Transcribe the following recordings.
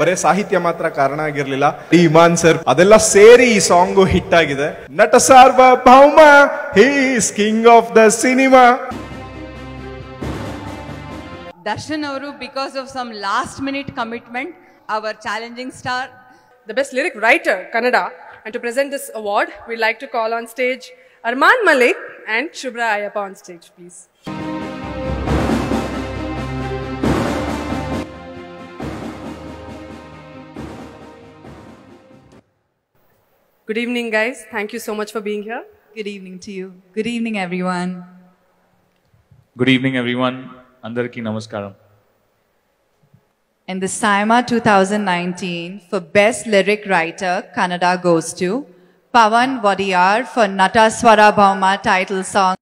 ಬರೇ ಸಾಹಿತ್ಯ ಮಾತ್ರ ಕಾರಣ ಆಗಿರ್ಲಿಲ್ಲ ಡಿ ಇಮಾನ್ ಸರ್ ಅದೆಲ್ಲ ಸೇರಿ ಈ ಸಾಂಗು ಹಿಟ್ ಆಗಿದೆ Nata Sarvabhouma he's king of the cinema Darshan ಅವರು because of some last minute commitment our challenging star the best lyric writer, Kannada. And to present this award, we'd like to call on stage Arman Malik and Shubhra Ayappa on stage, please. Good evening, guys. Thank you so much for being here. Good evening to you. Good evening, everyone. Good evening everyone అందరికీ నమస్కారం In the SIMA 2019, for Best Lyric Writer, Kannada goes to Pawan Wadiyar for Nata Swara Bhauma title song.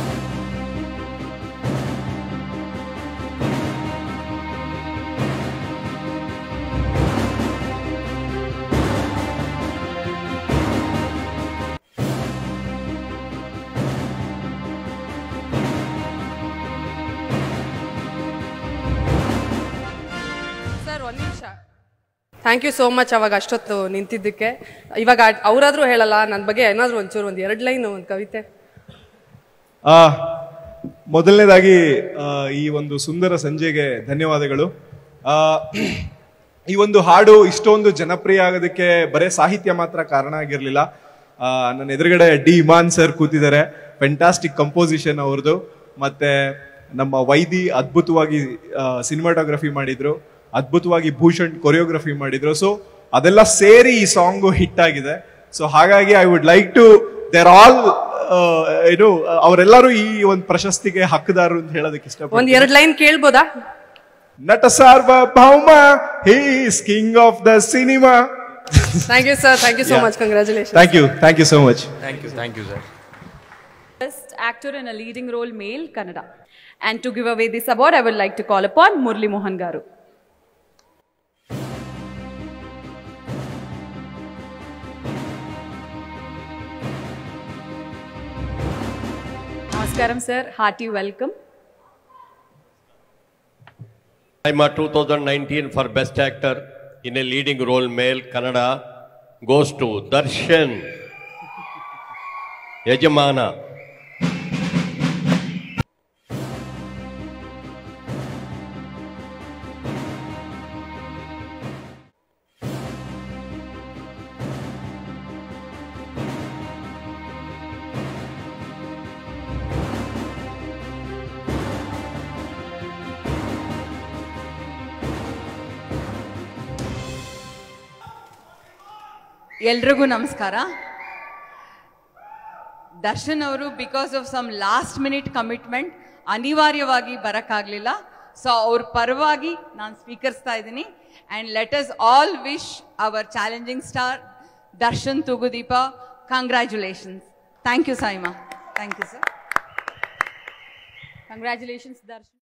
Sir ಒಂದು ನಿಮಿಷ thank you so much ಅವಾಗ ಅಷ್ಟೊತ್ತು ನಿಂತಿದ್ದಕ್ಕೆ ಇವಾಗ ಅವರಾದ್ರೂ ಹೇಳಲ್ಲ ನನ್ನ ಬಗ್ಗೆ ಏನಾದರೂ ಒಂಚೂರು ಒಂದು ಎರಡು ಲೈನ್ ಒಂದು ಕವಿತೆ ಆ ಮೊದಲನೇದಾಗಿ ಆ, ಈ ಒಂದು ಸುಂದರ ಸಂಜೆಗೆ ಧನ್ಯವಾದಗಳು ಆ, ಈ ಒಂದು ಹಾಡು ಇಷ್ಟೊಂದು ಜನಪ್ರಿಯ ಆಗೋದಕ್ಕೆ ಬರೇ ಸಾಹಿತ್ಯ ಮಾತ್ರ ಕಾರಣ ಆಗಿರ್ಲಿಲ್ಲ ಆ, ನನ್ನ ಎದುರುಗಡೆ ಡಿ ಇಮಾನ್ ಸರ್ ಕೂತಿದ್ದಾರೆ ಫೆಂಟಾಸ್ಟಿಕ್ ಕಂಪೋಸಿಷನ್ ಅವ್ರದ್ದು ಮತ್ತೆ ನಮ್ಮ ವೈದಿ ಅದ್ಭುತವಾಗಿ ಸಿನಿಮಾಟೋಗ್ರಫಿ ಮಾಡಿದ್ರು ಅದ್ಭುತವಾಗಿ ಭೂಷಣ್ ಕೊರಿಯೋಗ್ರಫಿ ಮಾಡಿದ್ರು ಸೊ ಅದೆಲ್ಲ ಸೇರಿ ಈ ಸಾಂಗು ಹಿಟ್ ಆಗಿದೆ ಸೊ ಹಾಗಾಗಿ I would like to there all ಏನು ಅವರೆಲ್ಲರೂ ಈ ಒಂದು ಪ್ರಶಸ್ತಿಗೆ ಹಕ್ಕದಾರರು ಅಂತ ಹೇಳೋದಕ್ಕೆ ಒಂದು ಇಷ್ಟಪಡ್ತೀನಿ ಎರಡು ಲೈನ್ ಕೇಳ್ಬೋದಾ Nata Sarvabhouma he's king of the cinema thank you sir thank you so much congratulation thank you thank you so much thank you thank you sir Best actor in a leading role, male, Kannada. And to give away this award, I would like to call upon Murli Mohan Garu. Namaskaram, sir. Hearty welcome. IMA 2019 for Best Actor in a leading role male Kannada goes to Darshan Yajamana. ಎಲ್ರಿಗೂ ನಮಸ್ಕಾರ ದರ್ಶನ್ ಅವರು because of some last minute commitment ಅನಿವಾರ್ಯವಾಗಿ ಬರೋಕ್ಕಾಗಲಿಲ್ಲ so ಅವ್ರ ಪರವಾಗಿ ನಾನು ಸ್ವೀಕರಿಸ್ತಾ ಇದ್ದೀನಿ and let us all wish our challenging star Darshan Thoogudeepa congratulations thank you SIIMA thank you sir Congratulations, Darshan.